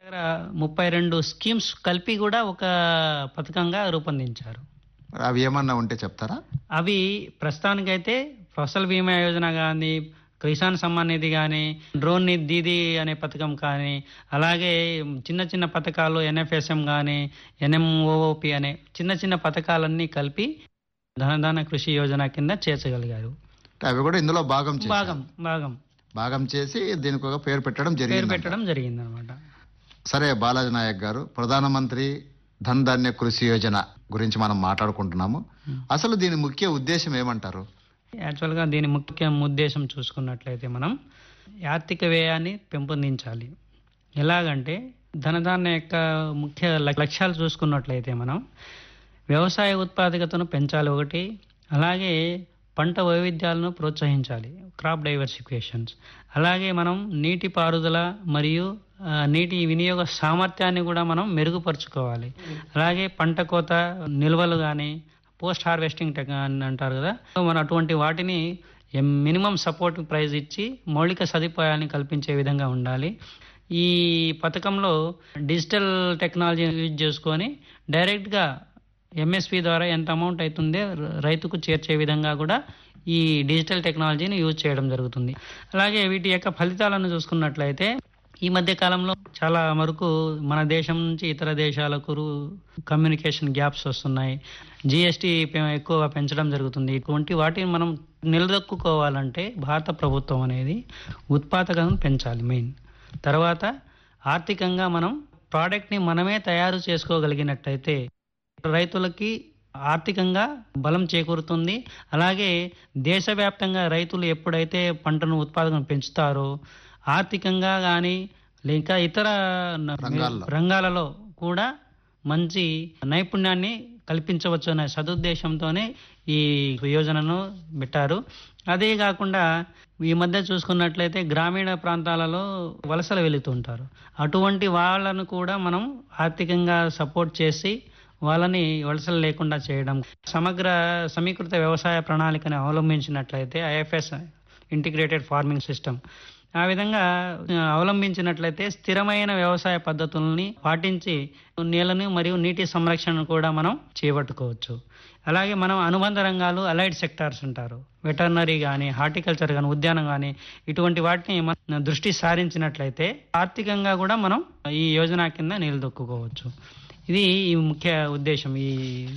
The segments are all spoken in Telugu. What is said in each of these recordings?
దగ్గర ముప్పై రెండు స్కీమ్స్ కలిపి కూడా ఒక పథకంగా రూపొందించారు అవి ఏమన్నా ఉంటే చెప్తారా అవి ప్రస్తుతానికైతే ఫసల్ బీమా యోజన కానీ కిసాన్ సమ్మాన్ నిధి కానీ డ్రోన్ నిధి దీది అనే పథకం కానీ అలాగే చిన్న చిన్న పథకాలు ఎన్ఎఫ్ఎస్ఎం కానీ ఎన్ఎంఓఓపి అనే చిన్న చిన్న పథకాలన్నీ కలిపి ధనధాన కృషి యోజన కింద చేర్చగలిగారు అంటే అవి కూడా ఇందులో భాగం చేశారు. భాగం భాగం భాగం చేసి దీనికి ఒక పేరు పెట్టడం పేరు జరిగింది పెట్టడం జరిగిందనమాట సరే బాలాజీ నాయక్ గారు ప్రధానమంత్రి ధన్ ధాన్య కృషి యోజన గురించి మనం మాట్లాడుకుంటున్నాము అసలు దీని ముఖ్య ఉద్దేశం ఏమంటారు యాక్చువల్గా దీని ముఖ్య ఉద్దేశం చూసుకున్నట్లయితే మనం ఆర్థిక వ్యయాన్ని పెంపొందించాలి ఎలాగంటే ధనధాన్య యొక్క ముఖ్య లక్- లక్ష్యాలు చూసుకున్నట్లయితే మనం వ్యవసాయ ఉత్పాదకతను పెంచాలి ఒకటి అలాగే పంట వైవిధ్యాలను ప్రోత్సహించాలి క్రాప్ డైవర్సిఫికేషన్స్ అలాగే మనం నీటి పారుదల మరియు ఆ, నీటి వినియోగ సామర్థ్యాన్ని కూడా మనం మెరుగుపరుచుకోవాలి అలాగే పంట కోత నిల్వలు కానీ పోస్ట్ హార్వెస్టింగ్ టెక్ అని అంటారు కదా సో మనం అటువంటి వాటిని మినిమం సపోర్ట్ ప్రైస్ ఇచ్చి మౌలిక సదుపాయాన్ని కల్పించే విధంగా ఉండాలి ఈ పథకంలో డిజిటల్ టెక్నాలజీ యూజ్ చేసుకొని డైరెక్ట్గా ఎంఎస్పి ద్వారా ఎంత అమౌంట్ అవుతుందో ర- రైతుకు చేర్చే విధంగా కూడా ఈ డిజిటల్ టెక్నాలజీని యూజ్ చేయడం జరుగుతుంది అలాగే వీటి యొక్క ఫలితాలను చూసుకున్నట్లయితే ఈ మధ్య కాలంలో చాలా వరకు మన దేశం నుంచి ఇతర దేశాలకు రు- కమ్యూనికేషన్ గ్యాప్స్ వస్తున్నాయి జిఎస్టీ ఎక్కువగా పెంచడం జరుగుతుంది ఇటువంటి వాటిని మనం నిలదొక్కుకోవాలంటే భారత ప్రభుత్వం అనేది ఉత్పాదకతను పెంచాలి మెయిన్ తర్వాత ఆర్థికంగా మనం ప్రోడక్ట్ని మనమే తయారు చేసుకోగలిగినట్టయితే రైతులకి ఆర్థికంగా బలం చేకూరుతుంది అలాగే దేశవ్యాప్తంగా రైతులు ఎప్పుడైతే పంటను ఉత్పాదన పెంచుతారో ఆర్థికంగా కానీ లేక ఇతర న- రంగాల్లో. రంగాలలో కూడా మంచి నైపుణ్యాన్ని కల్పించవచ్చు అనే సదుద్దేశంతోనే ఈ యోజనను పెట్టారు అదే కాకుండా ఈ మధ్య చూసుకున్నట్లయితే గ్రామీణ ప్రాంతాలలో వలసలు వెళుతుంటారు అటువంటి వాళ్ళను కూడా మనం ఆర్థికంగా సపోర్ట్ చేసి వాళ్ళని వలసలు లేకుండా చేయడం సమగ్ర సమీకృత వ్యవసాయ ప్రణాళికని అవలంబించినట్లయితే ఐఎఫ్ఎస్ ఇంటిగ్రేటెడ్ ఫార్మింగ్ సిస్టమ్ ఆ విధంగా ఆ, అవలంబించినట్లయితే స్థిరమైన వ్యవసాయ పద్ధతుల్ని పాటించి నీళ్ళని మరియు నీటి సంరక్షణను కూడా మనం చేపట్టుకోవచ్చు అలాగే మనం అనుబంధ రంగాలు అలైడ్ సెక్టార్స్ ఉంటారు వెటర్నరీ కానీ హార్టికల్చర్ కానీ ఉద్యానం కానీ ఇటువంటి వాటిని మనం దృష్టి సారించినట్లయితే ఆర్థికంగా కూడా మనం ఈ యోజన కింద నిలదొక్కుకోవచ్చు ఇది ఈ ముఖ్య ఉద్దేశం ఈ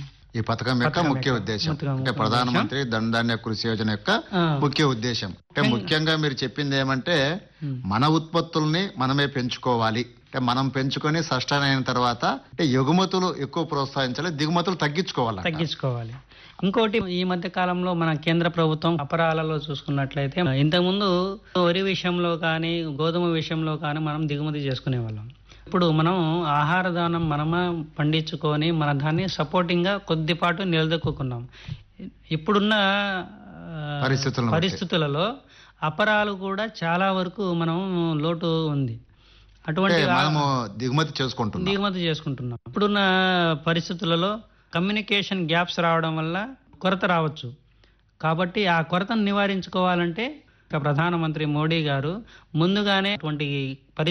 ఈ పథకం యొక్క పథకం ముఖ్య యొక్క ఉద్దేశం ముఖ్య అంటే ఉద్దేశం. ప్రధానమంత్రి ధన్ ధాన్య కృషి యోజన యొక్క ఆ, ముఖ్య ఉద్దేశం అంటే ముఖ్యంగా మీరు చెప్పింది ఏమంటే ఉమ్. మన ఉత్పత్తుల్ని మనమే పెంచుకోవాలి అంటే మనం పెంచుకొని సస్టైన్ అయిన తర్వాత అంటే ఎగుమతులు ఎక్కువ ప్రోత్సహించాలి దిగుమతులు తగ్గించుకోవాలి తగ్గించుకోవాలి ఇంకోటి ఈ మధ్య కాలంలో మన కేంద్ర ప్రభుత్వం అపరాలలో చూసుకున్నట్లయితే ఇంతకుముందు వరి విషయంలో కానీ గోధుమ విషయంలో కానీ మనం దిగుమతి చేసుకునే వాళ్ళం ఇప్పుడు మనం ఆహార దానం మనమే పండించుకొని మన దాన్ని సపోర్టింగ్ గా కొద్దిపాటు నిలదొక్కున్నాం ఇప్పుడున్న ఆ, పరిస్థితులను బట్టి. పరిస్థితులలో అపరాలు కూడా చాలా వరకు మనం లోటు ఉంది అంటే అటువంటి మనము దిగుమతి చేసుకుంటున్నాం దిగుమతి చేసుకుంటున్నాం ఇప్పుడున్న పరిస్థితులలో కమ్యూనికేషన్ గ్యాప్స్ రావడం వల్ల కొరత రావచ్చు కాబట్టి ఆ కొరతను నివారించుకోవాలంటే ఇక ప్రధానమంత్రి మోడీ గారు ముందుగానే అటువంటి